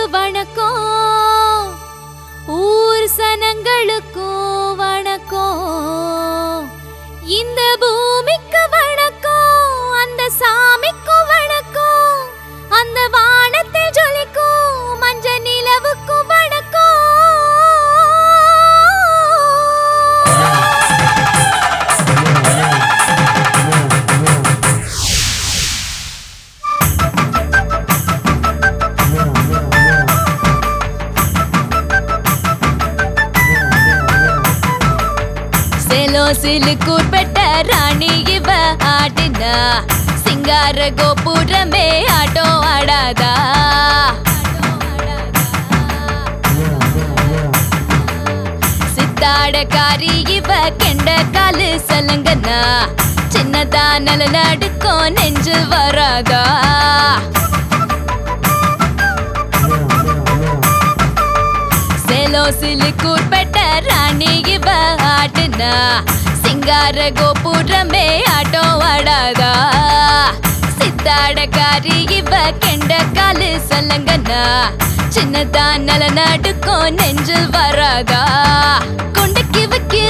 வணக்கம் ஊர் சனங்களுக்கும் வணக்கம் இந்த பூமிக்கு வணக்கம் அந்த சாமிக்கு வணக்கம் அந்த வானத்தில் ஜொலிக்கும் மஞ்ச நிலவுக்கும் வணக்கம் செலோ சிலுக்கூர் பெட்ட ராணி இவ ஆடினா சிங்கார கோபுரமே ஆட்டோ ஆடாதா சித்தாடக்காரி இவ கெண்ட காலு சலங்கனா சின்னதா நல நடுக்கும் நெஞ்சு வராதா செலோ சிலுக்கூர் பெட்ட ராணி இவ ஆட்டுனா சிங்கார கோபுரமே ஆட்டோ ஆடாதா சித்தாடக்காரி இவ கெண்ட காலு சலங்கனா சின்னதா நல நடுக்கும் நெஞ்சில் வராதா கொண்டைக்கு வைக்கிற